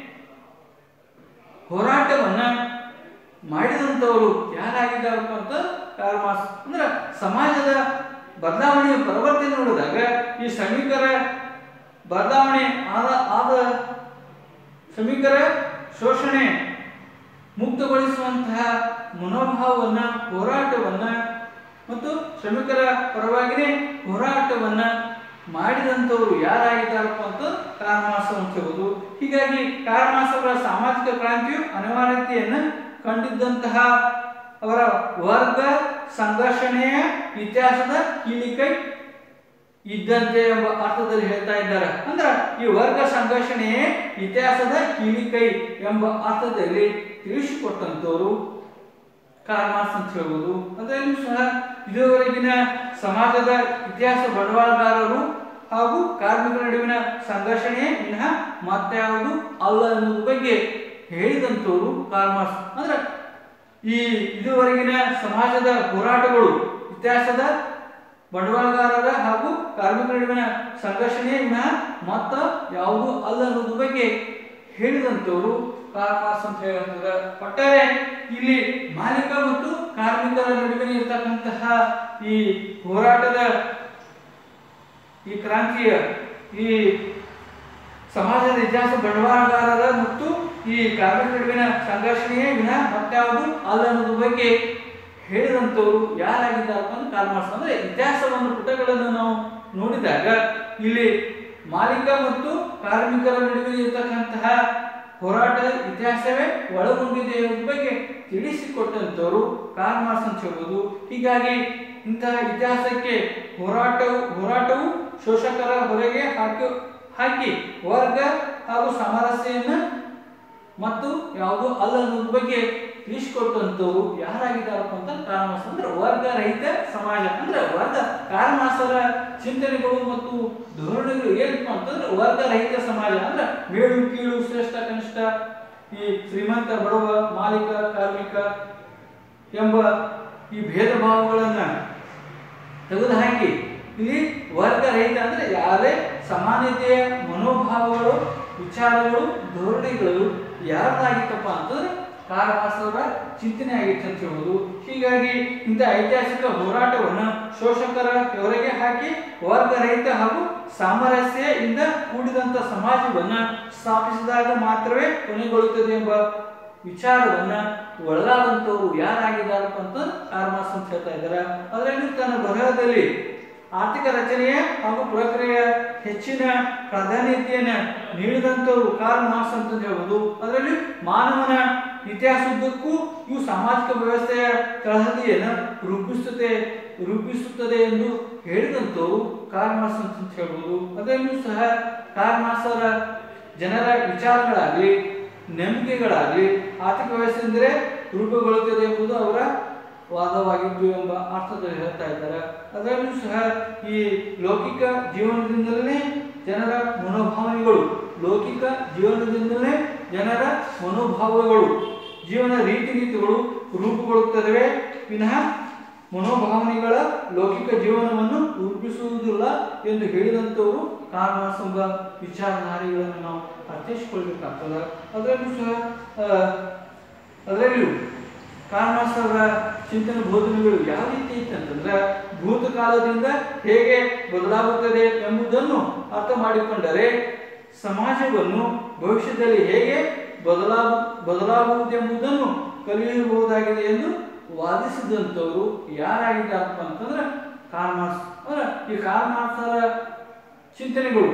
ಹೋರಾಟವನ್ನ ಮಾಡಿದಂಥವರು ಯಾರಾಗಿದ್ದಾರಪ್ಪ ಅಂತ ಕಾರ್ಲ್ ಮಾರ್ಕ್ಸ್ ಅಂದ್ರೆ ಸಮಾಜದ ಬದಲಾವಣೆಯ ಪರಿವರ್ತನೆ ನೋಡಿದಾಗ ಈ ಶ್ರಮಿಕರ ಬದಲಾವಣೆ ಆದ ಆದ ಶ್ರಮಿಕರ ಶೋಷಣೆ ಮುಕ್ತಗೊಳಿಸುವಂತಹ ಮನೋಭಾವವನ್ನ ಹೋರಾಟವನ್ನ ಮತ್ತು ಶ್ರಮಿಕರ ಪರವಾಗಿನೇ ಹೋರಾಟವನ್ನ ಮಾಡಿದಂಥವರು ಯಾರಾಗಿದ್ದಾರಪ್ಪ ಅಂತ ಕಾರ್ಲ್ ಮಾರ್ಕ್ಸ್ ಅಂತ ಹೇಳುವುದು ಹೀಗಾಗಿ ಕಾರ್ಲ್ ಮಾರ್ಕ್ಸ್ ಅವರ ಸಾಮಾಜಿಕ ಕ್ರಾಂತಿಯು ಅನಿವಾರ್ಯತೆಯನ್ನು ಕಂಡಿದ್ದಂತಹ ಅವರ ವರ್ಗ ಸಂಘರ್ಷಣೆಯ ಇತಿಹಾಸದ ಕೀಲಿಕೈ ಇದ್ದಂತೆ ಎಂಬ ಅರ್ಥದಲ್ಲಿ ಹೇಳ್ತಾ ಇದ್ದಾರೆ ಅಂದ್ರೆ ಈ ವರ್ಗ ಸಂಘರ್ಷಣೆಯೇ ಇತಿಹಾಸದ ಕೀಲಿಕೈ ಎಂಬ ಅರ್ಥದಲ್ಲಿ ತಿಳಿಸಿಕೊಟ್ಟಂತವರು ಕಾರ್ಲ್ ಮಾರ್ಕ್ಸ್ ಅಂತ ಹೇಳ್ಬೋದು ಅದರಲ್ಲೂ ಸಹ ಇದುವರೆಗಿನ ಸಮಾಜದ ಇತಿಹಾಸ ಬಂಡವಾಳಗಾರರು ಹಾಗೂ ಕಾರ್ಮಿಕರ ನಡುವಿನ ಸಂಘರ್ಷಣೆಯೇ ವಿನಃ ಮತ್ಯಾವುದು ಅಲ್ಲ ಅನ್ನೋದ್ರ ಬಗ್ಗೆ ಹೇಳಿದಂಥವರು ಕಾರ್ಲ್ ಮಾರ್ಕ್ಸ್ ಅಂದ್ರೆ ಈ ಇದುವರೆಗಿನ ಸಮಾಜದ ಹೋರಾಟಗಳು ಇತಿಹಾಸದ ಬಂಡವಾಳಗಾರರ ಹಾಗೂ ಕಾರ್ಮಿಕರ ನಡುವಿನ ಸಂಘರ್ಷಣೆಯೇ ವಿನಃ ಮತ್ತ ಯಾವುದು ಅಲ್ಲ ಅನ್ನೋದ್ರ ಬಗ್ಗೆ ಹೇಳಿದಂಥವರು ಕಾರ್ಲ್ ಮಾರ್ಕ್ಸ್ ಅಂತ ಹೇಳ್ತಾರೆ ಒಟ್ಟಾರೆ ಇಲ್ಲಿ ಮಾಲೀಕ ಮತ್ತು ಕಾರ್ಮಿಕರ ನಡುವಿನ ಇರತಕ್ಕಂತಹ ಈ ಹೋರಾಟದ ಈ ಕ್ರಾಂತಿಯ ಈ ಸಮಾಜದ ಇತಿಹಾಸ ಬಂಡವಾಳಗಾರರ ಮತ್ತು ಈ ಕಾರ್ಮಿಕ ನಡುವಿನ ಸಂಘರ್ಷಣೆಯೇ ವಿನ ಮತ್ಯಾವುದು ಅಲ್ಲ ಅನ್ನೋದ್ರ ಬಗ್ಗೆ ಹೇಳಿದಂಥವ್ರು ಯಾರಾಗಿದ್ದಾರಪ್ಪ ಅಂದ್ರೆ ಕಾರ್ಲ್ ಮಾರ್ಕ್ಸ್ ಅಂದ್ರೆ ಇತಿಹಾಸವನ್ನು ಪುಟಗಳನ್ನು ನಾವು ನೋಡಿದಾಗ ಇಲ್ಲಿ ಮಾಲೀಕ ಮತ್ತು ಕಾರ್ಮಿಕರ ನಡುವೆ ಇರತಕ್ಕಂತಹ ಹೋರಾಟದ ಇತಿಹಾಸವೇ ಒಳಗೊಂಡಿದೆ ಎಂಬ ಬಗ್ಗೆ ತಿಳಿಸಿಕೊಟ್ಟಂಥವ್ರು ಕಾರ್ಲ್ ಮಾರ್ಕ್ಸ್ ಅಂತ ಹೇಳ್ಬೋದು ಹೀಗಾಗಿ ಇಂತಹ ಇತಿಹಾಸಕ್ಕೆ ಹೋರಾಟವು ಹೋರಾಟವು ಶೋಷಕರ ಹೊರಗೆ ಹಾಕಿ ಹಾಕಿ ವರ್ಗ ಹಾಗೂ ಸಾಮರಸ್ಯವನ್ನು ಮತ್ತು ಯಾವುದು ಅಲ್ಲ ಅನ್ನೋದ್ರ ಬಗ್ಗೆ ತಿಳಿಸಿಕೊಟ್ಟಂಥವ್ರು ಯಾರಾಗಿದ್ದಾರಪ್ಪ ಅಂತ ಕಾರಣಮಾಸ ಅಂದ್ರೆ ವರ್ಗ ರಹಿತ ಸಮಾಜ ಅಂದ್ರೆ ವರ್ಗ ಕಾರಣಮಾಸರ ಚಿಂತನೆಗಳು ಮತ್ತು ಧೋರಣೆಗಳು ಏನಪ್ಪ ಅಂತಂದ್ರೆ ವರ್ಗ ರಹಿತ ಸಮಾಜ ಅಂದ್ರೆ ಮೇಲು ಕೀಳು ಶ್ರೇಷ್ಠ ಕನಿಷ್ಠ ಈ ಶ್ರೀಮಂತ ಬಡವ ಮಾಲೀಕ ಕಾರ್ಮಿಕ ಎಂಬ ಈ ಭೇದ ಭಾವಗಳನ್ನ ತೆಗೆದುಹಾಕಿ ಇಲ್ಲಿ ವರ್ಗ ರಹಿತ ಅಂದ್ರೆ ಯಾರೇ ಸಮಾನತೆಯ ಮನೋಭಾವಗಳು ವಿಚಾರಗಳು ಧೋರಣೆಗಳು ಯಾರದಾಗಿತ್ತಪ್ಪ ಅಂತಂದ್ರೆ ಕಾರವಾಸವರ ಚಿಂತನೆ ಆಗಿತ್ತು ಅಂತ ಹೇಳುವುದು ಹೀಗಾಗಿ ಇಂಥ ಐತಿಹಾಸಿಕ ಹೋರಾಟವನ್ನು ಶೋಷಕರ ಹೊರಗೆ ಹಾಕಿ ವರ್ಗ ರಹಿತ ಹಾಗೂ ಸಾಮರಸ್ಯದಿಂದ ಕೂಡಿದಂಥ ಸಮಾಜವನ್ನ ಸ್ಥಾಪಿಸಿದಾಗ ಮಾತ್ರವೇ ಕೊನೆಗೊಳ್ಳುತ್ತದೆ ಎಂಬ ವಿಚಾರವನ್ನ ಒಳಗಾದಂಥವ್ರು ಯಾರಾಗಿದ್ದಾರಪ್ಪ ಅಂತ ಕಾರ್ಮಾಸ್ ಅಂತ ಹೇಳ್ತಾ ಇದ್ದಾರೆ ಅದರಲ್ಲಿ ತನ್ನ ಬರಹದಲ್ಲಿ ಆರ್ಥಿಕ ರಚನೆಯ ಹಾಗೂ ಪ್ರಕ್ರಿಯೆಯ ಹೆಚ್ಚಿನ ಪ್ರಾಧಾನ್ಯತೆಯನ್ನ ನೀಡಿದಂಥವ್ರು ಕಾರ್ಲ್ ಮಾರ್ಕ್ಸ್ ಅಂತ ಹೇಳ್ಬೋದು ಅದರಲ್ಲಿ ಮಾನವನ ಇತಿಹಾಸದುದ್ದಕ್ಕೂ ಇವು ಸಾಮಾಜಿಕ ವ್ಯವಸ್ಥೆಯ ತಳಹದಿಯನ್ನು ರೂಪಿಸುತ್ತದೆ ರೂಪಿಸುತ್ತದೆ ಎಂದು ಹೇಳಿದಂಥವ್ರು ಕಾರ್ಲ್ ಮಾರ್ಕ್ಸ್ ಅಂತ ಹೇಳ್ಬೋದು ಅದರಲ್ಲೂ ಸಹ ಕಾರ್ಲ್ ಮಾರ್ಕ್ಸ್ ಅವರ ಜನರ ವಿಚಾರಗಳಾಗಲಿ ನಂಬಿಕೆಗಳಾಗಲಿ ಆರ್ಥಿಕ ವ್ಯವಸ್ಥೆ ಅಂದರೆ ರೂಪುಗೊಳ್ಳುತ್ತದೆ ಎಂಬುದು ಅವರ ವಾದವಾಗಿದ್ದು ಎಂಬ ಅರ್ಥದಲ್ಲಿ ಹೇಳ್ತಾ ಇದ್ದಾರೆ ಅದರಲ್ಲೂ ಸಹ ಈ ಲೌಕಿಕ ಜೀವನದಿಂದಲೇ ಜನರ ಮನೋಭಾವನೆಗಳು ಲೌಕಿಕ ಜೀವನದಿಂದಲೇ ಜನರ ಮನೋಭಾವಗಳು ಜೀವನ ರೀತಿ ನೀತಿಗಳು ರೂಪುಗೊಳ್ಳುತ್ತವೆ ವಿನಃ ಮನೋಭಾವನೆಗಳ ಲೌಕಿಕ ಜೀವನವನ್ನು ರೂಪಿಸುವುದಿಲ್ಲ ಎಂದು ಹೇಳಿದಂಥವರು ಕಾರ್ಮಾಸ್ ಎಂಬ ವಿಚಾರಧಾರೆಗಳನ್ನು ನಾವು ಅರ್ಥೈಸಿಕೊಳ್ಬೇಕಾಗ್ತದೆ ಅದರಲ್ಲೂ ಸಹ ಆ, ಅದರಲ್ಲಿಯೂ ಕಾರ್ಮಾಸ್ ಅವರ ಚಿಂತನೆ ಬೋಧನೆಗಳು ಯಾವ ರೀತಿ ಇತ್ತು ಅಂತಂದ್ರೆ ಭೂತಕಾಲದಿಂದ ಹೇಗೆ ಬದಲಾಗುತ್ತದೆ ಎಂಬುದನ್ನು ಅರ್ಥ ಮಾಡಿಕೊಂಡರೆ ಸಮಾಜವನ್ನು ಭವಿಷ್ಯದಲ್ಲಿ ಹೇಗೆ ಬದಲಾಗು ಬದಲಾಗುವುದೆಂಬುದನ್ನು ಕಲಿಯಬಹುದಾಗಿದೆ ಎಂದು ವಾದಿಸಿದಂಥವರು ಯಾರಾಗಿದ್ದಾರಪ್ಪ ಅಂತಂದ್ರೆ ಕಾರ್ಮಾರ್ಕ್ಸ್ ಅಂದ್ರೆ ಈ ಕಾರ್ಮಾರ್ಕ್ಸರ ಚಿಂತನೆಗಳು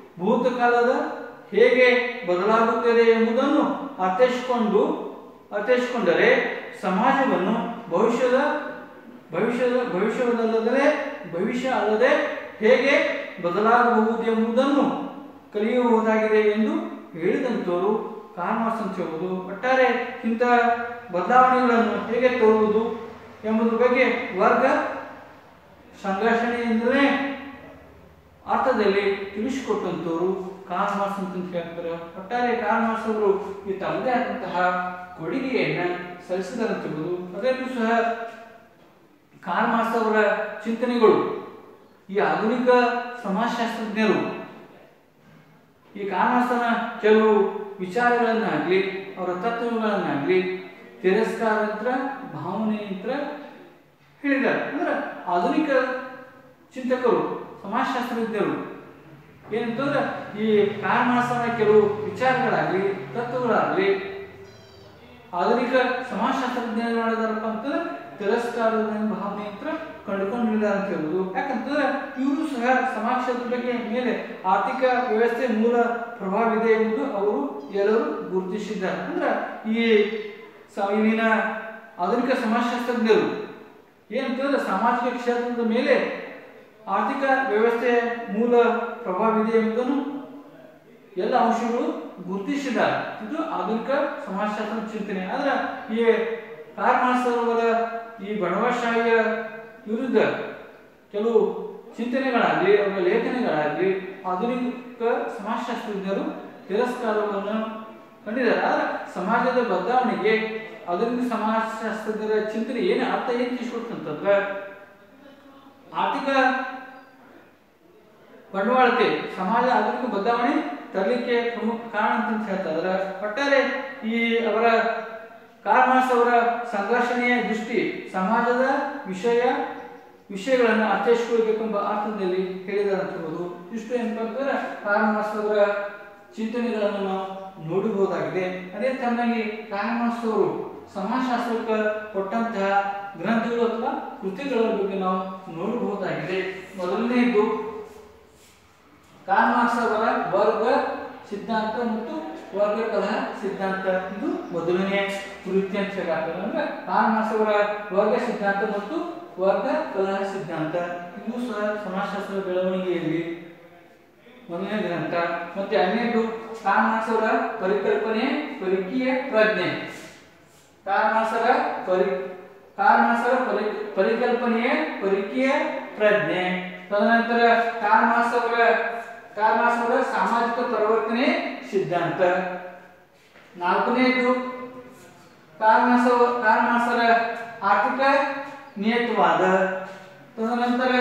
ಭೂತಕಾಲದ ಹೇಗೆ ಬದಲಾಗುತ್ತದೆ ಎಂಬುದನ್ನು ಅರ್ಥೈಸಿಕೊಂಡು ಅರ್ಥೈಸಿಕೊಂಡರೆ ಸಮಾಜವನ್ನು ಭವಿಷ್ಯದ ಭವಿಷ್ಯದ ಭವಿಷ್ಯವಲ್ಲದೆ ಭವಿಷ್ಯ ಅಲ್ಲದೆ ಹೇಗೆ ಬದಲಾಗಬಹುದು ಎಂಬುದನ್ನು ಕಲಿಯಬಹುದಾಗಿದೆ ಎಂದು ಹೇಳಿದಂಥವರು ಕಾರ್ಮಾರ್ಕ್ಸ್ ಅಂತ ಹೇಳುವುದು ಒಟ್ಟಾರೆ ಇಂಥ ಬದಲಾವಣೆಗಳನ್ನು ಹೇಗೆ ತರುವುದು ಎಂಬುದ್ರ ಬಗ್ಗೆ ವರ್ಗ ಸಂಘರ್ಷಣೆಯಿಂದಲೇ ಅರ್ಥದಲ್ಲಿ ತಿಳಿಸಿಕೊಟ್ಟಂಥವ್ರು ಕಾರ್ಲ್ ಮಾರ್ಕ್ಸ್ ಅಂತ ಹೇಳ್ತಾರೆ ಒಟ್ಟಾರೆ ಕಾರ್ಲ್ ಮಾರ್ಕ್ಸ್ ಅವರು ಈ ತಮ್ಮದೇ ಆದಂತಹ ಕೊಡುಗೆಯನ್ನ ಸಲ್ಲಿಸಿದಂಥದ್ದು ಅದರಲ್ಲೂ ಸಹ ಕಾರ್ಲ್ ಮಾರ್ಕ್ಸ್ ಅವರ ಚಿಂತನೆಗಳು ಈ ಆಧುನಿಕ ಸಮಾಜಶಾಸ್ತ್ರಜ್ಞರು ಈ ಕಾರ್ಮಾಸನ ಕೆಲವು ವಿಚಾರಗಳನ್ನಾಗ್ಲಿ ಅವರ ತತ್ವಗಳನ್ನಾಗ್ಲಿ ತಿರಸ್ಕಾರತ್ರ ಭಾವನೆಯಂತ್ರ ಹೇಳಿದ್ದಾರೆ ಅಂದ್ರೆ ಆಧುನಿಕ ಚಿಂತಕರು ಸಮಾಜಶಾಸ್ತ್ರಜ್ಞರು ಏನಂತಂದ್ರೆ ಈ ಕಾರ್ಮಾಸನ ಕೆಲವು ವಿಚಾರಗಳಾಗ್ಲಿ ತತ್ವಗಳಾಗ್ಲಿ ಆಧುನಿಕ ಸಮಾಜಶಾಸ್ತ್ರಜ್ಞರು ಮಾಡಿದಾರಪ್ಪ ಅಂತಂದ್ರೆ ತಿರಸ್ಕಾರದ ಭಾವನೆ ಅಂತ ಕಂಡುಕೊಂಡಿದ್ದಾರೆ ಅಂತ ಹೇಳುದು ಯಾಕಂತಂದ್ರೆ ಇವರು ಸಹ ಸಮಾಜಶಾಸ್ತ್ರದ ಬಗ್ಗೆ ಮೇಲೆ ಆರ್ಥಿಕ ವ್ಯವಸ್ಥೆ ಮೂಲ ಪ್ರಭಾವ ಇದೆ ಎಂಬುದು ಅವರು ಎಲ್ಲರೂ ಗುರುತಿಸಿದ್ದಾರೆ ಅಂದ್ರೆ ಈ ಸ- ಇಲ್ಲಿನ ಆಧುನಿಕ ಸಮಾಜಶಾಸ್ತ್ರಜ್ಞರು ಏನಂತಂದ್ರೆ ಸಾಮಾಜಿಕ ಕ್ಷೇತ್ರದ ಮೇಲೆ ಆರ್ಥಿಕ ವ್ಯವಸ್ಥೆಯ ಮೂಲ ಪ್ರಭಾವ ಇದೆ ಎಂಬುದನ್ನು ಎಲ್ಲ ಅಂಶಗಳು ಗುರುತಿಸಿದ್ದಾರೆ ಇದು ಆಧುನಿಕ ಸಮಾಜಶಾಸ್ತ್ರ ಚಿಂತನೆ ಆದ್ರೆ ಈ ಕಾರ್ಮಾಸ್ ಅವರ ಈ ಬಡವಶಾಹಿಯ ವಿರುದ್ಧ ಕೆಲವು ಚಿಂತನೆಗಳಾಗಲಿ ಅವರ ಲೇಖನಗಳಾಗಲಿ ಆಧುನಿಕ ಸಮಾಜಶಾಸ್ತ್ರಜ್ಞರು ತಿರಸ್ಕಾರವನ್ನು ಕಂಡಿದ್ದಾರೆ ಆದ್ರೆ ಸಮಾಜದ ಬದಲಾವಣೆಗೆ ಆಧುನಿಕ ಸಮಾಜಶಾಸ್ತ್ರಜ್ಞರ ಚಿಂತನೆ ಏನು ಅರ್ಥ ಏನು ತಿಳಿಸ್ಕೊಡ್ತಂತಂದ್ರೆ ಆರ್ಥಿಕ ಬಂಡವಾಳತೆ ಸಮಾಜ ಆಧುನಿಕ ಬದಲಾವಣೆ ತರಲಿಕ್ಕೆ ಪ್ರಮುಖ ಕಾರಣ ಅಂತ ಹೇಳ್ತಾ ಇದ್ದಾರೆ ಒಟ್ಟಾರೆ ಈ ಅವರ ಕಾರ್ಮಾಸ್ ಅವರ ಸಂಘರ್ಷಣೆಯ ದೃಷ್ಟಿ ಸಮಾಜದ ವಿಷಯ ವಿಷಯಗಳನ್ನು ಅರ್ಥೈಸಿಕೊಳ್ಬೇಕೆಂಬ ಅರ್ಥದಲ್ಲಿ ಹೇಳಿದ್ದಾರೆ ಅಂತ ಹೇಳ್ಬೋದು ಇಷ್ಟು ಏನಪ್ಪ ಅಂತಂದ್ರೆ ಕಾರ್ಮಾಸ್ ಅವರ ಚಿಂತನೆಗಳನ್ನು ನಾವು ನೋಡಬಹುದಾಗಿದೆ ಅದೇ ತರನಾಗಿ ಕಾರಮಾಸ್ ಅವರು ಸಮಾಜಶಾಸ್ತ್ರಕ್ಕೆ ಕೊಟ್ಟಂತಹ ಗ್ರಂಥಗಳು ಅಥವಾ ಕೃತಿಗಳ ಬಗ್ಗೆ ನಾವು ನೋಡಬಹುದಾಗಿದೆ ಮೊದಲನೆಯದು ಕಾರ್ಮಾರ್ಕ್ಸ್ ಅವರ ವರ್ಗ ಸಿದ್ಧಾಂತ ಮತ್ತು ವರ್ಗ ಕಲಹ ಸಿದ್ಧಾಂತ ಇದು ಮೊದಲನೆಯ ಕೃತಿ ಅಂತ ಹೇಳಾಗ್ತದೆ ಅಂದ್ರೆ ಕಾರ್ಮಾರ್ಕ್ಸ್ ಅವರ ವರ್ಗ ಸಿದ್ಧಾಂತ ಮತ್ತು ವರ್ಗ ಕಲಹ ಸಿದ್ಧಾಂತ ಇದು ಸಹ ಸಮಾಜಶಾಸ್ತ್ರ ಬೆಳವಣಿಗೆಯಲ್ಲಿ ಮೊದಲನೇ ಗ್ರಂಥ ಮತ್ತೆ ಎರಡನೇದು ಕಾರ್ಮಾರ್ಕ್ಸ್ ಅವರ ಪರಿಕಲ್ಪನೆ ಪರಿಕೀಯ ಪ್ರಜ್ಞೆ ಕಾರ್ಮಾಸರ ಪರಿ ಕಾರ್ಮಾಸರ ಪರಿ ಪರಿಕಲ್ಪನೆಯ ಪರಿಕೀಯ ಪ್ರಜ್ಞೆ ತದನಂತರ ಕಾರ್ಮಾಸವರ ಕಾರ್ಮಾಸವರ ಸಾಮಾಜಿಕ ಪರಿವರ್ತನೆ ಸಿದ್ಧಾಂತ ನಾಲ್ಕನೇದು ಕಾರ್ಮಾಸ ಕಾರ್ಮಾಸರ ಆರ್ಥಿಕ ನಿಯತವಾದ ತದನಂತರ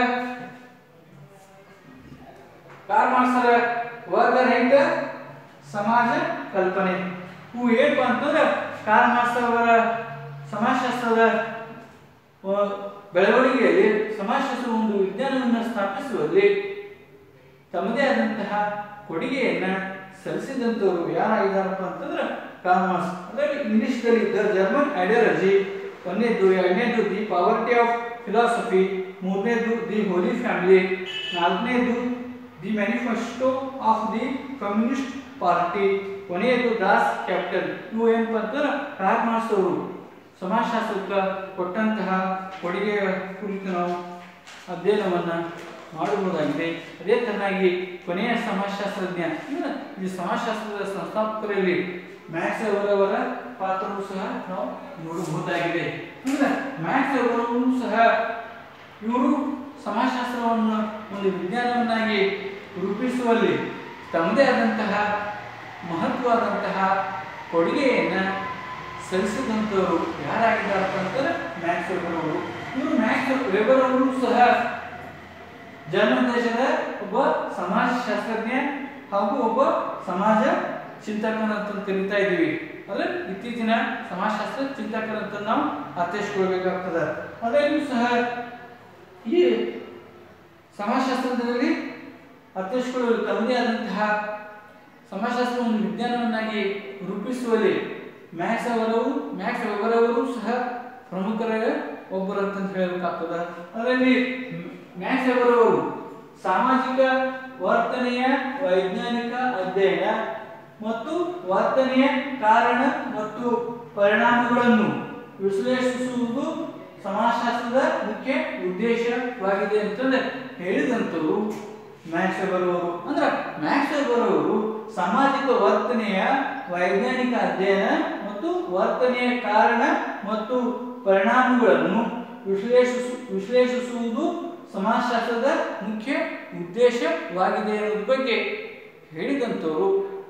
ಕಾರ್ಮಾಸರ ವರ್ಗರಹಿತ ಸಮಾಜ ಕಲ್ಪನೆ ಇವು ಏನಪ್ಪ ಅಂತಂದ್ರೆ ಕಾರ್ಮಾಸ ಅವರ ಸಮಾಜಶಾಸ್ತ್ರದ ಆ, ಬೆಳವಣಿಗೆಯಲ್ಲಿ ಸಮಾಜಶಾಸ್ತ್ರ ಒಂದು ವಿಜ್ಞಾನವನ್ನು ಸ್ಥಾಪಿಸುವಲ್ಲಿ ತಮ್ಮದೇ ಆದಂತಹ ಕೊಡುಗೆಯನ್ನ ಸಲ್ಲಿಸಿದಂಥವ್ರು ಯಾರಾಗಿದ್ದಾರಪ್ಪ ಅಂತಂದ್ರೆ ಕಾರ್ಮಾಸ್ ಅದರಲ್ಲಿ ಇಂಗ್ಲಿಷ್ದಲ್ಲಿ ದ ಜರ್ಮನ್ ಐಡಿಯಾಲಜಿ ಒಂದನೇದು ಎರಡನೇದು ದಿ ಪಾವರ್ಟಿ ಆಫ್ ಫಿಲಾಸಫಿ ಮೂರನೇದು ದಿ ಹೋಲಿ ಫ್ಯಾಮಿಲಿ ನಾಲ್ಕನೇದು the manifesto of the communist party ಕೊನೆಯದು ದಾಸ್ ಕ್ಯಾಪಿಟಲ್ ಇವು ಏನಪ್ಪ ಅಂತಂದ್ರೆ ಕಾರ್ಮಾಸ್ ಅವರು ಸಮಾಜಶಾಸ್ತ್ರಕ್ಕೆ ಕೊಟ್ಟಂತಹ ಕೊಡುಗೆಯ ಕುರಿತು ನಾವು ಅಧ್ಯಯನವನ್ನು ಮಾಡಬಹುದಾಗಿದೆ ಅದೇ ತರನಾಗಿ ಕೊನೆಯ ಸಮಾಜಶಾಸ್ತ್ರಜ್ಞ ಅಂದ್ರೆ ಈ ಸಮಾಜಶಾಸ್ತ್ರದ ಸಂಸ್ಥಾಪಕರಲ್ಲಿ ಮ್ಯಾಕ್ಸ್ ಅವರವರ ಪಾತ್ರವೂ ಸಹ ನಾವು ನೋಡಬಹುದಾಗಿದೆ ಅಂದ್ರೆ ಮ್ಯಾಕ್ಸ್ ಅವರು ಸಹ ಇವರು ಸಮಾಜಶಾಸ್ತ್ರವನ್ನು ಒಂದು ವಿಜ್ಞಾನವನ್ನಾಗಿ ರೂಪಿಸುವಲ್ಲಿ ತಮ್ಮದೇ ಆದಂತಹ ಮಹತ್ವವಾದಂತಹ ಕೊಡುಗೆಯನ್ನು ಸಲ್ಲಿಸಿದಂಥವರು ಯಾರಾಗಿದ್ದಾರಪ್ಪ ಅಂತಂದ್ರೆ ಮ್ಯಾಕ್ಸ್ ವೆಬರ್ ಅವರು ಇವರು ಮ್ಯಾಕ್ಸ್ ವೆಬರ್ ಅವರು ಸಹ ಜರ್ಮನ್ ದೇಶದ ಒಬ್ಬ ಸಮಾಜಶಾಸ್ತ್ರಜ್ಞ ಹಾಗೂ ಒಬ್ಬ ಸಮಾಜ ಚಿಂತಕನ ಅಂತ ಕರಿತಾ ಇದ್ದೀವಿ ಅಂದ್ರೆ ಇತ್ತೀಚಿನ ಸಮಾಜಶಾಸ್ತ್ರ ಚಿಂತಕರಂತ ನಾವು ಅರ್ಥೈಸ್ಕೊಳ್ಬೇಕಾಗ್ತದೆ ಅದರಲ್ಲೂ ಸಹ ಈ ಸಮಾಜಶಾಸ್ತ್ರದಲ್ಲಿ ಅರ್ಥೈಸ್ಕೊಳ್ಳಲು ತಮ್ಮದೇ ಆದಂತಹ ಸಮಾಜಶಾಸ್ತ್ರ ಒಂದು ವಿಜ್ಞಾನವನ್ನಾಗಿ ರೂಪಿಸುವಲ್ಲಿ ಮ್ಯಾಕ್ಸ್ ಅವರವು ಮ್ಯಾಕ್ಸ್ ಅವರವರು ಸಹ ಪ್ರಮುಖರ ಒಬ್ಬರು ಅಂತ ಹೇಳಬೇಕಾಗ್ತದ ಅದರಲ್ಲಿ ಮ್ಯಾಕ್ಸ್ ಅವರವರು ಸಾಮಾಜಿಕ ವರ್ತನೆಯ ವೈಜ್ಞಾನಿಕ ಅಧ್ಯಯನ ಮತ್ತು ವರ್ತನೆಯ ಕಾರಣ ಮತ್ತು ಪರಿಣಾಮಗಳನ್ನು ವಿಶ್ಲೇಷಿಸುವುದು ಸಮಾಜಶಾಸ್ತ್ರದ ಮುಖ್ಯ ಉದ್ದೇಶವಾಗಿದೆ ಅಂತಂದ್ರೆ ಹೇಳಿದಂಥವ್ರು ಮ್ಯಾಕ್ಸ್ ಬರುವವರು ಅಂದ್ರೆ ಮ್ಯಾಕ್ಸ್ ಬರುವವರು ಸಾಮಾಜಿಕ ವರ್ತನೆಯ ವೈಜ್ಞಾನಿಕ ಅಧ್ಯಯನ ಮತ್ತು ವರ್ತನೆಯ ಕಾರಣ ಮತ್ತು ಪರಿಣಾಮಗಳನ್ನು ವಿಶ್ಲೇಷಿಸು ವಿಶ್ಲೇಷಿಸುವುದು ಸಮಾಜಶಾಸ್ತ್ರದ ಮುಖ್ಯ ಉದ್ದೇಶವಾಗಿದೆ ಅನ್ನೋದ್ರ ಬಗ್ಗೆ ಹೇಳಿದಂಥವ್ರು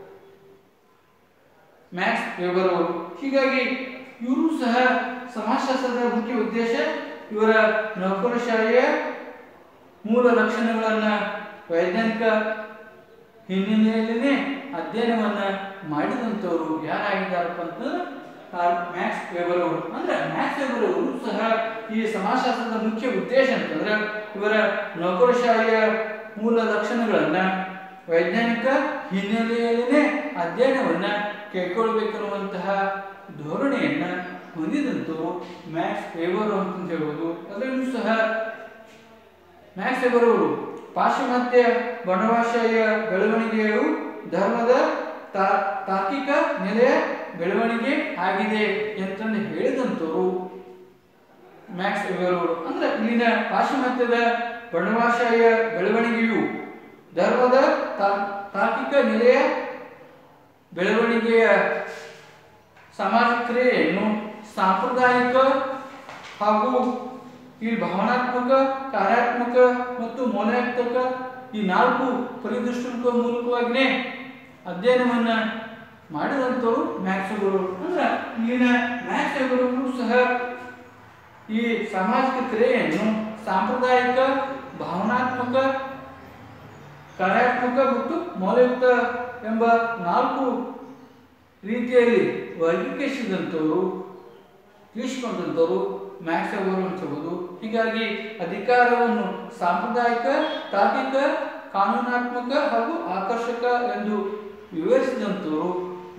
ಮ್ಯಾಕ್ಸ್ ವೆಬರ್ ಅವರು ಹೀಗಾಗಿ ಇವರು ಸಹ ಸಮಾಜಶಾಸ್ತ್ರದ ಮುಖ್ಯ ಉದ್ದೇಶ ಇವರ ನೌಕರಶಾಹಿಯ ಮೂಲ ಲಕ್ಷಣಗಳನ್ನ ವೈಜ್ಞಾನಿಕ ಹಿನ್ನೆಲೆಯಲ್ಲಿನೇ ಅಧ್ಯಯನವನ್ನ ಮಾಡಿದಂಥವ್ರು ಯಾರಾಗಿದ್ದಾರಪ್ಪ ಅಂತಂದ್ರೆ ಕಾರ್ಲ್ ಮ್ಯಾಕ್ಸ್ ವೆಬರ್ ಅವರು ಅಂದ್ರೆ ಮ್ಯಾಕ್ಸ್ ವೆಬರ್ ಅವರು ಸಹ ಈ ಸಮಾಜಶಾಸ್ತ್ರದ ಮುಖ್ಯ ಉದ್ದೇಶ ಅಂತಂದ್ರೆ ಇವರ ನೌಕರಶಾಹಿಯ ಮೂಲ ಲಕ್ಷಣಗಳನ್ನ ವೈಜ್ಞಾನಿಕ ಹಿನ್ನೆಲೆಯಲ್ಲಿನೇ ಅಧ್ಯಯನವನ್ನ ಕೈಗೊಳ್ಬೇಕನ್ನುವಂತಹ ಧೋರಣೆಯನ್ನ ಹೊಂದಿದಂಥವ್ರು ಮ್ಯಾಕ್ಸ್ ವೆಬರ್ ಅಂತ ಹೇಳ್ಬೋದು ಅದರಲ್ಲೂ ಸಹ ಮ್ಯಾಕ್ಸ್ ವೆಬರ್ ಅವರು ಪಾಶ್ಚಿಮಾತ್ಯ ಗಣಭಾಷೆಯ ಬೆಳವಣಿಗೆಯು ಧರ್ಮದ ತಾ- ತಾರ್ಕಿಕ ನೆಲೆಯ ಬೆಳವಣಿಗೆ ಆಗಿದೆ ಅಂತಂದು ಹೇಳಿದಂಥವ್ರು ಮ್ಯಾಕ್ಸ್ ವೆಬರ್ ಅವರು ಅಂದ್ರೆ ಇಲ್ಲಿನ ಪಾಶ್ಚಿಮಾತ್ಯದ ಗಣಭಾಷೆಯ ಬೆಳವಣಿಗೆಯು ಧರ್ಮದ ತಾ- ತಾರ್ಕಿಕ ನೆಲೆಯ ಬೆಳವಣಿಗೆಯ ಸಮಾಜ ಕ್ರಿಯೆಯನ್ನು ಸಾಂಪ್ರದಾಯಿಕ ಹಾಗೂ ಈ ಭಾವನಾತ್ಮಕ ಕಾರ್ಯಾತ್ಮಕ ಮತ್ತು ಮೌಲ್ಯಾತ್ಮಕ ಈ ನಾಲ್ಕು ಪರಿದೃಷ್ಟಗಳ ಮೂಲಕವಾಗಿಯೇ ಅಧ್ಯಯನವನ್ನ ಮಾಡಿದಂಥವ್ರು ಮ್ಯಾಕ್ಸ್ ಅವರು ಅಂದ್ರೆ ಇಲ್ಲಿನ ಮ್ಯಾಕ್ಸ್ ಅವರು ಸಹ ಈ ಸಾಮಾಜಿಕ ಕ್ರಿಯೆಯನ್ನು ಸಾಂಪ್ರದಾಯಿಕ ಭಾವನಾತ್ಮಕ ಕಾರ್ಯಾತ್ಮಕ ಮತ್ತು ಮೌಲ್ಯಯುಕ್ತ ಎಂಬ ನಾಲ್ಕು ರೀತಿಯಲ್ಲಿ ವರ್ಗೀಕರಿಸಿದಂಥವರು ತಿಳಿಸಿಕೊಂಡಂಥವರು ಮ್ಯಾಕ್ಸ್ ಅವರು ಅಂತ ಹೇಳ್ಬೋದು ಹೀಗಾಗಿ ಅಧಿಕಾರವನ್ನು ಸಾಂಪ್ರದಾಯಿಕ ತಾರ್ಕಿಕ ಕಾನೂನಾತ್ಮಕ ಹಾಗೂ ಆಕರ್ಷಕ ಎಂದು ವಿವರಿಸಿದಂಥವರು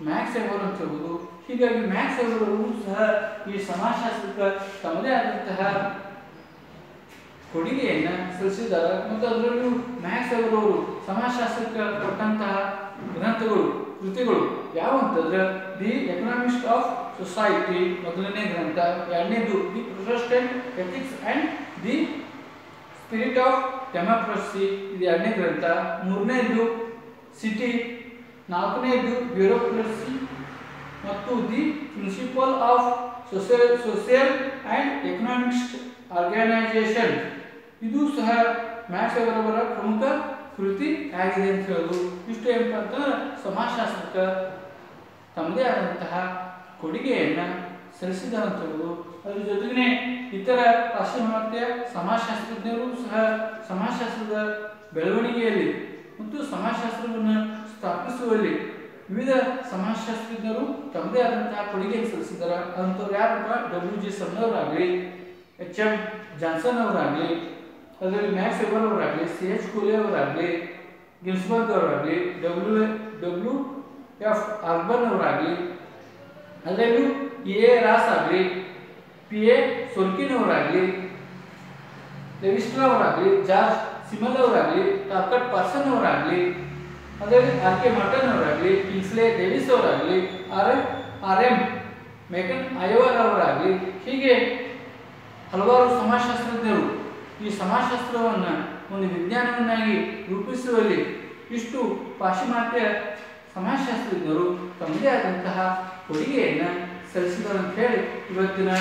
ಮ್ಯಾಕ್ಸ್ ವೆಬರ್ ಅಂತ ಹೇಳ್ಬೋದು ಹೀಗಾಗಿ ಮ್ಯಾಕ್ಸ್ ವೆಬರ್ ಅವರು ಸಹ ಈ ಸಮಾಜಶಾಸ್ತ್ರಕ್ಕೆ ತಮ್ಮದೇ ಆದಂತಹ ಕೊಡುಗೆಯನ್ನ ಸಲ್ಲಿಸಿದ್ದಾರೆ ಮತ್ತು ಅದರಲ್ಲೂ ಮ್ಯಾಕ್ಸ್ ಅವರು ಸಮಾಜಶಾಸ್ತ್ರಕ್ಕೆ ಕೊಟ್ಟಂತಹ ಗ್ರಂಥಗಳು ಕೃತಿಗಳು ಯಾವ ಅಂತಂದ್ರೆ ದಿ ಎಕನಾಮಿಕ್ಸ್ ಆಫ್ ಸೊಸೈಟಿ ಮೊದಲನೇ ಗ್ರಂಥ ಎರಡನೇದು the Protestant ethics and the spirit of democracy ಇದು ಎರಡನೇ ಗ್ರಂಥ ಮೂರನೇದು ಸಿಟಿ ನಾಲ್ಕನೇದು ಬ್ಯೂರೋಕ್ರಸಿ ಮತ್ತು the principle of social social and economics organisation ಇದು ಸಹ ಮ್ಯಾಕ್ಸ್ ಅವರವರ ಪ್ರಮುಖ ಕೃತಿ ಆಗಿದೆ ಅಂತ ಹೇಳೋದು ಇಷ್ಟು ಏನಪ್ಪ ಅಂತಂದ್ರೆ ಸಮಾಜಶಾಸ್ತ್ರಕ್ಕೆ ತಮ್ಮದೇ ಆದಂತಹ ಕೊಡುಗೆಯನ್ನು ಸಲ್ಲಿಸಿದ್ದಾರೆ ಅಂತ ಹೇಳೋದು ಅದ್ರ ಜೊತೆಗೇ ಇತರ ಪಾಶ್ಚಿಮಾತ್ಯ ಸಮಾಜಶಾಸ್ತ್ರಜ್ಞರು ಸಹ ಸಮಾಜಶಾಸ್ತ್ರದ ಬೆಳವಣಿಗೆಯಲ್ಲಿ ಮತ್ತು ಸಮಾಜಶಾಸ್ತ್ರವನ್ನು ಸ್ಥಾಪಿಸುವಲ್ಲಿ ವಿವಿಧ ಸಮಾಜಶಾಸ್ತ್ರಜ್ಞರು ತಮ್ಮದೇ ಆದಂತಹ ಕೊಡುಗೆಯನ್ನು ಸಲ್ಲಿಸಿದ್ದಾರೆ ಅಂಥವ್ರು ಯಾರಪ್ಪ ಡಬ್ಲ್ಯೂ ಜಿ ಸನ್ನವರಾಗಲಿ ಎಚ್ ಎಂ ಜಾನ್ಸನ್ ಅವರಾಗಲಿ ಅದರಲ್ಲಿ ಮ್ಯಾಕ್ಸ್ ವೆಬರ್ ಅವರಾಗಲಿ ಸಿ ಎಚ್ ಕೂಲೆ ಅವರಾಗಲಿ ಗಿನ್ಸ್ಬರ್ಗ್ ಅವರಾಗಲಿ ಡಬ್ಲ್ಯೂ ಡಬ್ಲ್ಯೂ ಎಫ್ ಅರ್ಬನ್ ಅವರಾಗಲಿ ಅದರಲ್ಲೂ ಎ ರಾಸ್ ಆಗಲಿ ಪಿ ಎ ಸೊಲ್ಕಿನ್ ಅವರಾಗಲಿ ಲೆವಿಸ್ಟ್ರಾ ಅವರಾಗಲಿ ಜಾರ್ಜ್ ಸಿಮಲ್ ಅವರಾಗಲಿ ಟಾರ್ಕಟ್ ಪಾರ್ಸನ್ ಅವರಾಗಲಿ ಅದರಲ್ಲಿ ಆರ್ ಕೆ ಮಟನ್ ಅವರಾಗಲಿ ಕಿಂಗ್ಸ್ಲೆ ಡೇವಿಸ್ ಅವರಾಗಲಿ R M R M MacIver ಅವರಾಗಲಿ ಹೀಗೆ ಹಲವಾರು ಸಮಾಜಶಾಸ್ತ್ರಜ್ಞರು ಈ ಸಮಾಜಶಾಸ್ತ್ರವನ್ನು ಒಂದು ವಿಜ್ಞಾನವನ್ನಾಗಿ ರೂಪಿಸುವಲ್ಲಿ ಇಷ್ಟು ಪಾಶ್ಚಿಮಾತ್ಯ ಸಮಾಜಶಾಸ್ತ್ರಜ್ಞರು ತಮ್ಮದೇ ಆದಂತಹ ಕೊಡುಗೆಯನ್ನು ಸಲ್ಲಿಸಿದರು ಅಂತ ಹೇಳಿ ಇವತ್ತಿನ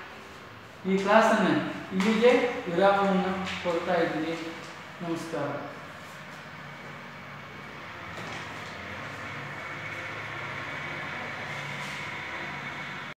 ಈ ಕ್ಲಾಸನ್ನು ಇಲ್ಲಿಗೆ ವಿರಾಮವನ್ನು ಕೊಡ್ತಾ ಇದ್ದೀನಿ ನಮಸ್ಕಾರ